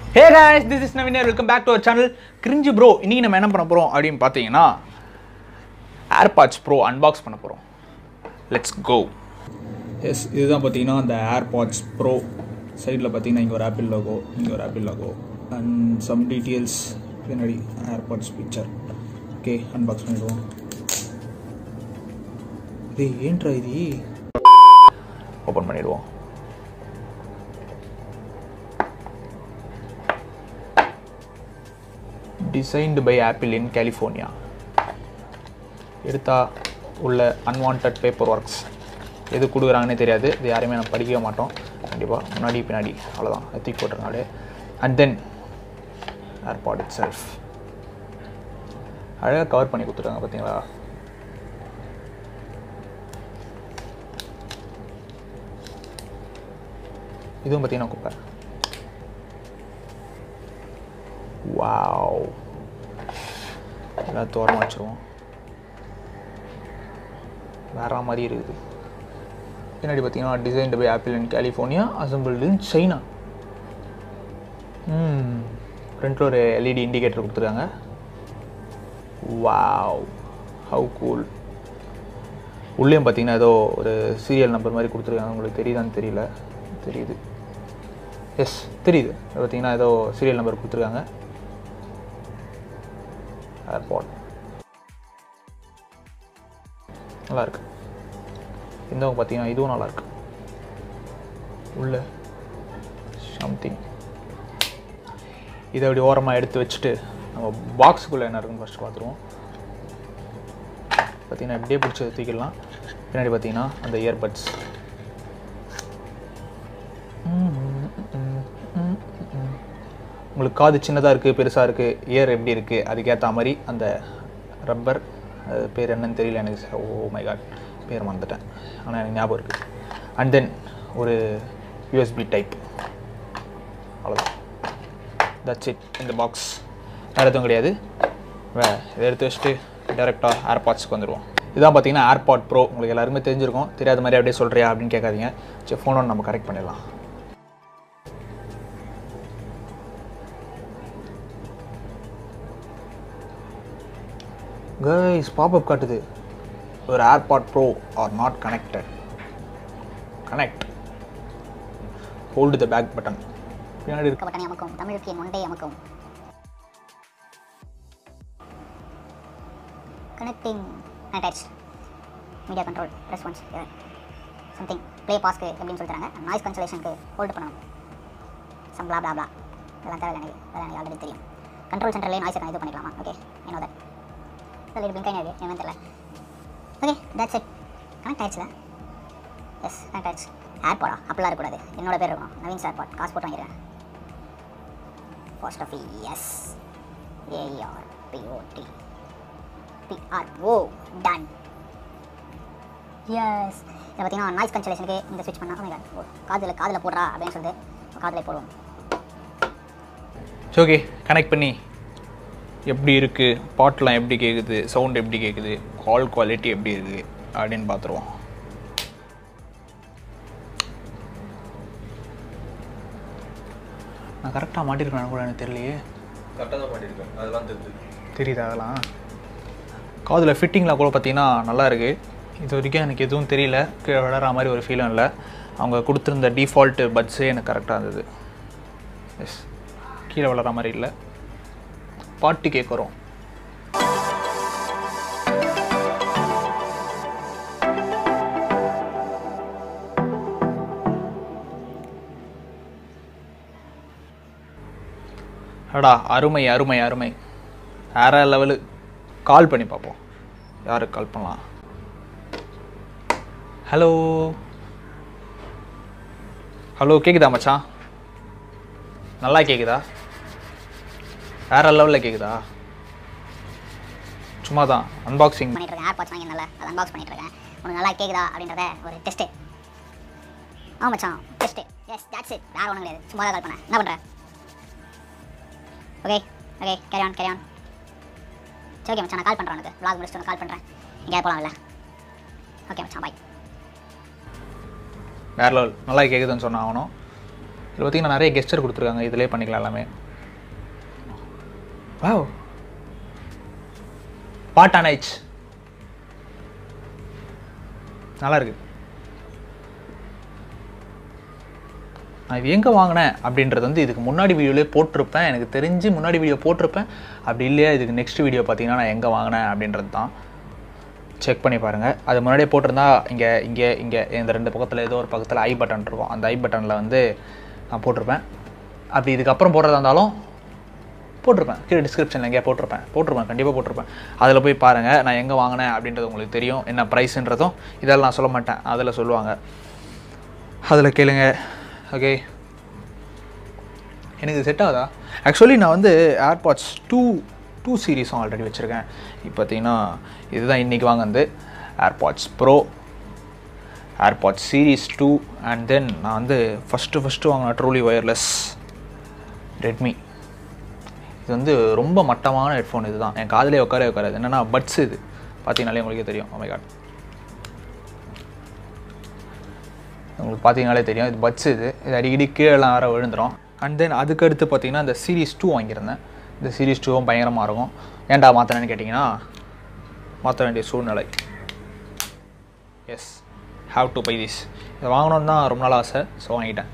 hey guys this is நவீனர் welcome back to our channel cringe bro இன்னைக்கு நம்ம என்ன பண்ண போகிறோம் அப்படின்னு பார்த்தீங்கன்னா ஏர்பாட்ஸ் ப்ரோ அன்பாக்ஸ் பண்ண போகிறோம் லெட்ஸ் கோ எஸ் இதுதான் பார்த்தீங்கன்னா அந்த ஏர்பாட்ஸ் ப்ரோ சைடில் பார்த்தீங்கன்னா இங்கே ஒரு ஆப்பிள் லோகோ இங்கே ஒரு Apple logo and some details பின்னாடி ஏர்பாட்ஸ் பிக்சர் ஓகே அன்பாக்ஸ் பண்ணிடுவோம் இது ஏன்ட்ரா இது ஓப்பன் பண்ணிடுவோம் designed by Apple in California எடுத்தா உள்ள அன்வான்ட் பேப்பர் ஒர்க்ஸ் எது கொடுக்குறாங்கன்னே தெரியாது இது யாரையுமே நம்ம படிக்கவே மாட்டோம் கண்டிப்பாக முன்னாடி பின்னாடி அவ்வளோதான் தூக்கி போட்டுருனாலே and then AirPod itself அழகாக கவர் பண்ணி கொடுத்துருக்காங்க பார்த்தீங்களா இதுவும் பார்த்தீங்கன்னா குப்பை வாவ் எல்லாம் தோரமாக வச்சுருவோம் வேற மாதிரி இருக்குது பின்னாடி பார்த்தீங்கன்னா designed by Apple in California assembled in China ம் ஃப்ரண்ட்டில் ஒரு எல்இடி இண்டிகேட்டர் கொடுத்துருக்காங்க வாவ் ஹவு கூல் உள்ளேயும் பார்த்தீங்கன்னா ஏதோ ஒரு சீரியல் நம்பர் மாதிரி கொடுத்துருக்காங்க உங்களுக்கு தெரியுதான்னு தெரியல தெரியுது எஸ் தெரியுது பார்த்தீங்கன்னா ஏதோ சீரியல் நம்பர் கொடுத்துருக்காங்க ஏர்பாட் நல்லா இருக்கு இந்த பார்த்தீங்கன்னா இதுவும் நல்லா இருக்கு உள்ள சம்திங் இதை அப்படி ஓரமாக எடுத்து வச்சுட்டு நம்ம பாக்ஸுக்குள்ளே என்ன இருக்குன்னு ஃபஸ்ட்டு பார்த்துருவோம் பார்த்தீங்கன்னா இப்படியே பிடிச்சி தூக்கிடலாம் பின்னாடி பார்த்தீங்கன்னா அந்த இயர்பட்ஸ் உங்களுக்கு காது சின்னதாக இருக்குது பெருசாக இருக்குது இயர் எப்படி இருக்குது அதுக்கேற்ற மாதிரி அந்த ரப்பர் அது பேர் என்னன்னு தெரியல எனக்கு ஓ மை காட் பேர் மறந்துட்டேன் ஆனால் எனக்கு ஞாபகம் இருக்குது அண்ட் தென் ஒரு யூஎஸ்பி டைப் அவ்வளோதான் தட்ஸ் இட் இந்த பாக்ஸ் வேறு எதுவும் கிடையாது வே இதை எடுத்து வச்சுட்டு டேரெக்டாக ஏர்பாட்ஸ்க்கு வந்துடுவோம் இதான் பார்த்தீங்கன்னா ஏர்பாட் ப்ரோ உங்களுக்கு எல்லாருமே தெரிஞ்சிருக்கும் தெரியாத மாதிரி அப்படியே சொல்கிறியா அப்படின்னு கேட்காதீங்க சரி ஃபோனோட நம்ம கரெக்ட் பண்ணிடலாம் கைஸ் பாப்அப் காட்டுது ஒரு AirPod pro are not connected connect hold the back button பின்னாடி இருக்க பட்டனை அமுக்கும் தமிழுக்கு என் ஒன்றை அமுக்கும் connecting attach media control response something play பாஸ்க்கு எப்படின்னு சொல்லி தராங்க நாய்ஸ் கன்சலேஷனுக்கு ஹோல்டு பண்ணணும் சம் blah blah blah இதெல்லாம் தேவை எனக்கு அதெல்லாம் எனக்கு ஆல்ரெடி தெரியும் கண்ட்ரோல் சென்டர்லேயே நாய்ஸை இது பண்ணிக்கலாமா ஓகே ஐ நோ தட் இதில் இது பிங்காக இது என்னன்னு தெரியல ஓகே தட்ஸ் இட் கனெக்ட் ஆயிடுச்சுல எஸ் கனெக்ட் ஆயிடுச்சு ஏர்பாடா அப்படிலாம் இருக்கக்கூடாது என்னோட பேர் இருக்கணும் நவீன் ஏர்பாட் காசு போட்டு வாங்கிடுறேன் post of S AR POD PR O done S இதை பார்த்தீங்கன்னா நாய்ஸ் கன்சலேஷனுக்கு இந்த ஸ்விட்ச் பண்ணால் ஓ ஓ காதில் காதில் போடுறா அப்படின்னு சொல்லிட்டு காதில் போடுவோம் சரி ஓகே கனெக்ட் பண்ணி எப்படி இருக்குது பாட்டெலாம் எப்படி கேட்குது சவுண்ட் எப்படி கேட்குது கால் குவாலிட்டி எப்படி இருக்குது அப்படின்னு பார்த்துருவோம் நான் கரெக்டாக மாட்டிருக்கேன் கூட எனக்கு தெரியலையே கரெக்டாக தான் பண்ணியிருக்கேன் அதெல்லாம் தெரிஞ்சு தெரியுதா அதெல்லாம் காதில் ஃபிட்டிங்லாம் கூட பார்த்தீங்கன்னா நல்லா இருக்குது இது வரைக்கும் எனக்கு எதுவும் தெரியல கீழே விழற மாதிரி ஒரு ஃபீலும் இல்லை அவங்க கொடுத்துருந்த டிஃபால்ட்டு பட்ஸே எனக்கு கரெக்டாக இருந்தது எஸ் கீழே விழற மாதிரி இல்லை பாட்டு கேட்குறோம் அடா அருமை அருமை அருமை வேற லெவலு கால் பண்ணி பார்ப்போம் யாருக்கு கால் பண்ணலாம் ஹலோ ஹலோ கேக்குதா மச்சான் நல்லா கேக்குதா வேற லெவலில் கேக்குதா சும்மா தான் அன்பாக்சிங் பண்ணிட்டு இருக்கேன் ஏர்பாட்ஸ் வாங்கினால அதை அன்பாக்ஸ் பண்ணிட்டு இருக்கேன் உனக்கு நல்லா கேக்குதா அப்படின்றத ஒரு டெஸ்ட்டு ஆ மச்சான் டெஸ்ட்டு எஸ் தட்ஸ் இட் வேறு ஒன்றும் கிடையாது சும்மா தான் கால் பண்ணேன் என்ன பண்ணுற okay okay carry on carry on சரி ஓகே மச்சான் நான் கால் பண்ணுறேன் உனக்கு vlog முடிச்சுட்டு உனக்கு கால் பண்ணுறேன் எங்கேயாவது போகலாம்ல ஓகே மச்சான் பாய் வேற லெவல் நல்லா கேட்குதுன்னு சொன்ன ஆகணும் இதில் பார்த்தீங்கன்னா நிறைய கெஸ்டர் கொடுத்துருக்காங்க இதிலே பண்ணிக்கலாம் எல்லாமே வாவ் பாட்டானைச் நல்லா இருக்கு நான் இது எங்கே வாங்கினேன் அப்படின்றது வந்து இதுக்கு முன்னாடி வீடியோலே போட்டிருப்பேன் எனக்கு தெரிஞ்சு முன்னாடி வீடியோ போட்டிருப்பேன் அப்படி இல்லையா இதுக்கு நெக்ஸ்ட் வீடியோ பார்த்தீங்கன்னா நான் எங்கே வாங்கினேன் அப்படின்றது தான் செக் பண்ணி பாருங்கள் அது முன்னாடியே போட்டிருந்தா இங்கே இங்கே இங்கே இந்த ரெண்டு பக்கத்தில் ஏதோ ஒரு பக்கத்தில் ஐ பட்டன் இருக்கும் அந்த ஐ பட்டனில் வந்து நான் போட்டிருப்பேன் அப்படி இதுக்கப்புறம் போடுறதா இருந்தாலும் போட்டிருப்பேன் கீழே டிஸ்கிரிப்ஷனில் எங்கேயா போட்டிருப்பேன் போட்டிருப்பேன் கண்டிப்பாக போட்டிருப்பேன் அதில் போய் பாருங்கள் நான் எங்கே வாங்கினேன் அப்படின்றது உங்களுக்கு தெரியும் என்ன ப்ரைஸுன்றதும் இதெல்லாம் நான் சொல்ல மாட்டேன் அதில் சொல்லுவாங்க அதில் கேளுங்க ஓகே எனக்கு செட் ஆகுதா ஆக்சுவலி நான் வந்து ஏர்பாட்ஸ் டூ டூ சீரீஸும் ஆல்ரெடி வச்சுருக்கேன் இப்போ பார்த்தீங்கன்னா இதுதான் இன்றைக்கி வாங்கினது AirPods pro AirPods series two and then நான் வந்து ஃபஸ்ட்டு ஃபஸ்ட்டு வாங்கின ட்ரூலி ஒயர்லெஸ் ரெட்மி இது வந்து ரொம்ப மட்டமான ஹெட்ஃபோன் இதுதான் என் காதிலே உட்காரே உட்காராது என்னென்னா பட்ஸ் இது பார்த்தீங்கனாலே உங்களுக்கே தெரியும் oh my god உங்களுக்கு பார்த்தீங்கனாலே தெரியும் இது பட்ஸ் இது இது அடிக்கடி கீழெல்லாம் வேறு விழுந்துடும் அண்ட் தென் அதுக்கு அடுத்து பார்த்தீங்கன்னா இந்த சீரீஸ் டூ வாங்கியிருந்தேன் இந்த சீரீஸ் டூவும் பயங்கரமாக இருக்கும் ஏன்டா மாற்றினேன்னு கேட்டிங்கன்னா மாற்ற வேண்டிய சூழ்நிலை yes have to buy this இதை வாங்கணும்னு தான் ரொம்ப நாள் ஆசை ஸோ வாங்கிட்டேன்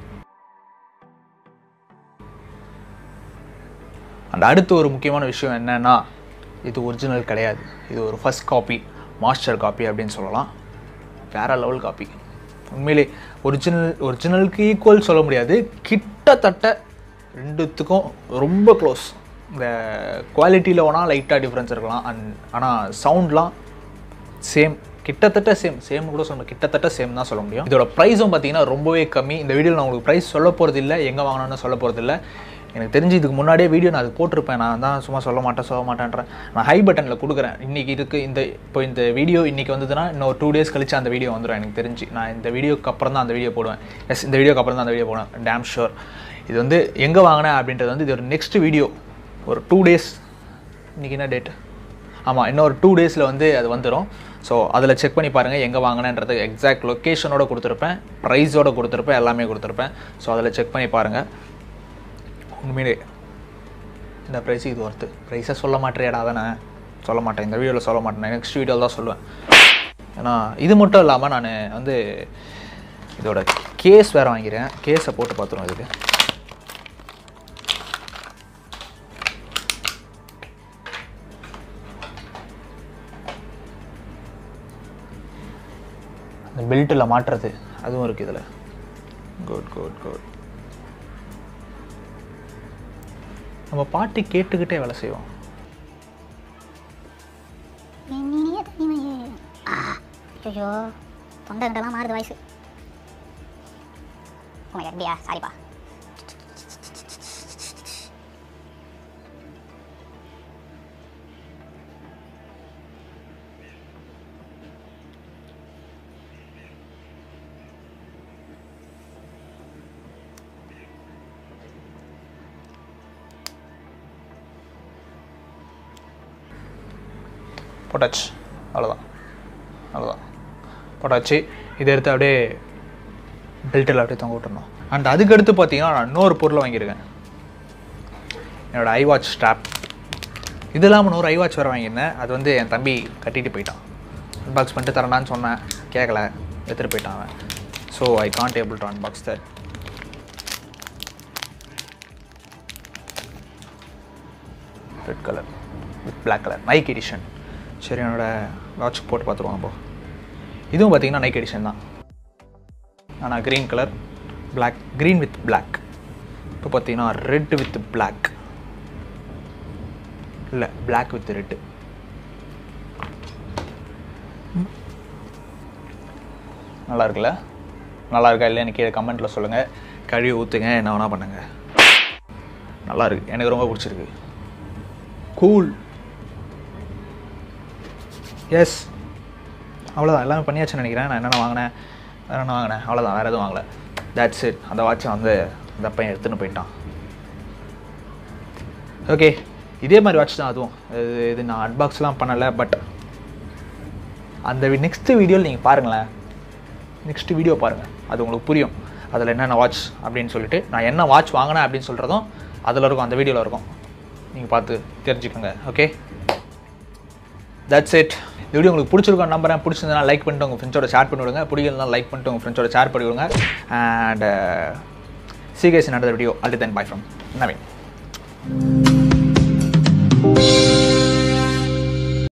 அண்ட் அடுத்து ஒரு முக்கியமான விஷயம் என்னன்னா இது ஒரிஜினல் கிடையாது இது ஒரு ஃபர்ஸ்ட் காப்பி மாஸ்டர் காப்பி அப்படின்னு சொல்லலாம் வேற லெவல் காப்பி உண்மையிலே ஒரிஜினல் ஒரிஜினலுக்கு ஈக்குவல் சொல்ல முடியாது கிட்டத்தட்ட ரெண்டுத்துக்கும் ரொம்ப க்ளோஸ் இந்த குவாலிட்டியில் வேணால் லைட்டாக டிஃப்ரென்ஸ் இருக்கலாம் அண்ட் ஆனால் சவுண்ட்லாம் சேம் கிட்டத்தட்ட சேம் சேம் கூட சொல்ல கிட்டத்தட்ட சேம் தான் சொல்ல முடியும் இதோட ப்ரைஸும் பார்த்தீங்கன்னா ரொம்பவே கம்மி இந்த வீடியோவில் நான் உங்களுக்கு ப்ரைஸ் சொல்ல போகிறது இல்லை எங்கே வாங்கினோன்னு சொல்ல போகிறது இல்லை எனக்கு தெரிஞ்சு இதுக்கு முன்னாடியே வீடியோ நான் அது போட்டிருப்பேன் நான் தான் சும்மா சொல்ல மாட்டேன் சொல்ல மாட்டேன்றேன் நான் ஹை பட்டனில் கொடுக்குறேன் இன்றைக்கி இருக்குது இந்த இப்போ இந்த வீடியோ இன்றைக்கி வந்ததுன்னா இன்னும் டூ டேஸ் கழிச்சு அந்த வீடியோ வந்துடும் எனக்கு தெரிஞ்சு நான் இந்த வீடியோக்கு அப்புறம் தான் அந்த வீடியோ போடுவேன் எஸ் இந்த வீடியோக்கு அப்புறம் தான் அந்த வீடியோ போடுவேன் டேம் ஷோர் இது வந்து எங்கே வாங்கினேன் அப்படின்றது வந்து இது ஒரு நெக்ஸ்ட் வீடியோ ஒரு டூ டேஸ் இன்றைக்கி என்ன டேட் ஆமாம் இன்னும் ஒரு டூ டேஸில் வந்து அது வந்துடும் ஸோ அதில் செக் பண்ணி பாருங்கள் எங்கே வாங்கினேன்றது எக்ஸாக்ட் லொக்கேஷனோட கொடுத்துருப்பேன் ப்ரைஸோட கொடுத்துருப்பேன் எல்லாமே கொடுத்துருப்பேன் ஸோ அதில் செக் பண்ணி பாருங்கள் உண்மையிலே இந்த ப்ரைஸுக்கு இது ஒர்த்து ப்ரைஸை சொல்ல மாட்டேறியாடா தானே சொல்ல மாட்டேன் இந்த வீடியோவில் சொல்ல மாட்டேன் நெக்ஸ்ட் வீடியோவில் தான் சொல்லுவேன் ஏன்னா இது மட்டும் இல்லாமல் நான் வந்து இதோட கேஸ் வேறு வாங்கிறேன் கேஸை போட்டு பார்த்துருவோம் இதுக்கு அந்த பெல்ட்டில் மாட்டுறது அதுவும் இருக்குது இதில் குட் குட் குட் நம்ம பாட்டு கேட்டுக்கிட்டே வேலை செய்வோம் என்னையே தனிமையே ஐயோ தொண்டை கிட்டலாம் மாறுது வாய்ஸ் உங்க எப்படியா சாரிப்பா போட்டாச்சு அவ்வளோதான் அவ்வளோதான் போட்டாச்சு இதை எடுத்து அப்படியே பெல்ட்டில் அப்படியே தொங்க விட்டுறணும் அண்ட் அதுக்கு அடுத்து பார்த்தீங்கன்னா நான் இன்னொரு பொருளை வாங்கியிருக்கேன் என்னோடய ஐ வாட்ச் ஸ்ட்ராப் இது இல்லாமல் இன்னொரு ஐ வாட்ச் வேறு வாங்கியிருந்தேன் அது வந்து என் தம்பி கட்டிட்டு போயிட்டான் அன்பாக்ஸ் பண்ணிட்டு தரேனான்னு சொன்னேன் கேட்கல எடுத்துகிட்டு போயிட்டான் அவன் so I can't able to unbox that red colour with black colour Nike edition சரி என்னோட வாட்ச் போட்டு பார்த்துருவோம் அப்போ இதுவும் பார்த்தீங்கன்னா நைக் எடிஷன் தான் ஆனால் green colour black green with black இப்போ பார்த்தீங்கன்னா ரெட் வித் பிளாக் இல்லை பிளாக் வித் ரெட்டு நல்லா இருக்குல்ல நல்லா இருக்கா இல்லைன்னு கீழே கமெண்ட்டில் சொல்லுங்கள் கழுவி ஊற்றுங்க என்ன வேணால் பண்ணுங்கள் நல்லா இருக்கு எனக்கு ரொம்ப பிடிச்சிருக்கு கூல் எஸ் அவ்வளோதான் எல்லாமே பண்ணியாச்சுன்னு நினைக்கிறேன் நான் என்னென்ன வாங்கினேன் வேறு என்ன வாங்கினேன் அவ்வளோதான் வேறு எதுவும் வாங்கலை தேட்ஸ் இட் அந்த வாட்சை வந்து அந்த பையன் எடுத்துன்னு போயிட்டான் ஓகே இதே மாதிரி வாட்ச் தான் அதுவும் இது இது நான் அன்பாக்ஸ்லாம் பண்ணலை பட் அந்த நெக்ஸ்ட் வீடியோவில் நீங்கள் பாருங்களேன் நெக்ஸ்ட் வீடியோ பாருங்கள் அது உங்களுக்கு புரியும் அதில் என்னென்ன வாட்ச் அப்படின்னு சொல்லிட்டு நான் என்ன வாட்ச் வாங்கினேன் அப்படின்னு சொல்கிறதும் அதில் இருக்கும் அந்த வீடியோவில் இருக்கும் நீங்கள் பார்த்து தெரிஞ்சுக்கோங்க ஓகே தட்ஸ் இட் இந்த வீடியோ உங்களுக்கு பிடிச்சிருக்கோம் நம்புறேன் பிடிச்சிருந்தா லைக் பண்ணிட்டு உங்கள் ஃப்ரெண்ட்ஸோட ஷேர் பண்ணி விடுங்க பிடிக்கலாம் லைக் பண்ணிட்டு உங்கள் ஃப்ரெண்ட்ஸோட ஷேர் பண்ணி விடுங்க அண்ட் சீகேஸ் நடந்த வீடியோ அல்டி தென் பாய் ஃப்ரம் நவீன்